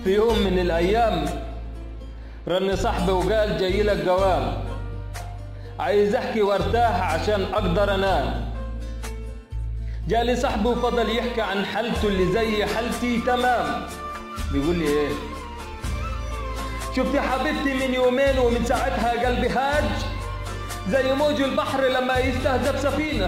في يوم من الأيام رن صاحبي وقال جاي لك جواب عايز أحكي وارتاح عشان أقدر أنام جالي صاحبي وفضل يحكي عن حالته اللي زي حالتي تمام بيقول لي إيه شفت حبيبتي من يومين ومن ساعتها قلبي هاج زي موج البحر لما يستهدف سفينة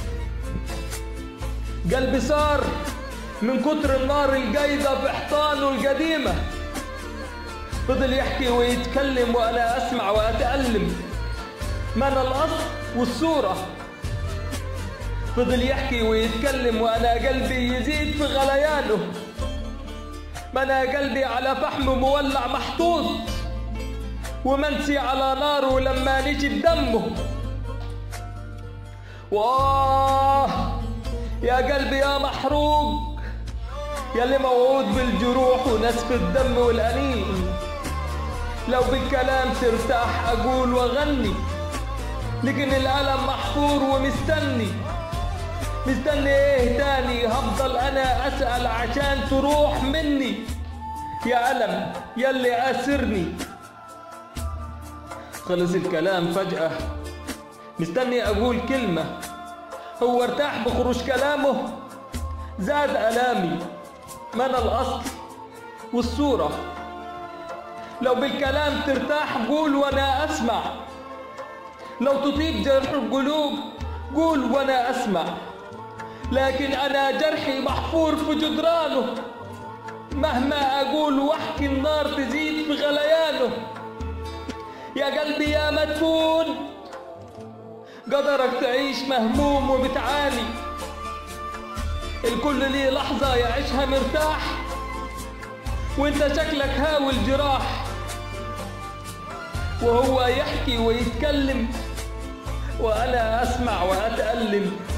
قلبي صار من كتر النار الجايدة بحيطانه القديمة فضل يحكي ويتكلم وأنا أسمع وأتألم ما أنا الأصل والصورة فضل يحكي ويتكلم وأنا قلبي يزيد في غليانه ما أنا قلبي على فحم مولع محطوط ومنسي على ناره لما نجي بدمه وآه يا قلبي يا محروق يا اللي موعود بالجروح ونسف الدم والأنين لو بالكلام ترتاح أقول وأغني لكن الألم محفور ومستني مستني ايه تاني هفضل انا اسأل عشان تروح مني يا ألم يلي أسرني خلص الكلام فجأة مستني أقول كلمة هو ارتاح بخروج كلامه زاد ألامي ما أنا الأصل والصورة لو بالكلام ترتاح قول وأنا أسمع لو تطيب جرح القلوب قول وأنا أسمع لكن أنا جرحي محفور في جدرانه مهما أقول واحكي النار تزيد في غليانه يا قلبي يا مدفون قدرك تعيش مهموم وبتعاني الكل ليه لحظة يعيشها مرتاح وانت شكلك هاوي الجراح وهو يحكي ويتكلم وأنا أسمع وأتألم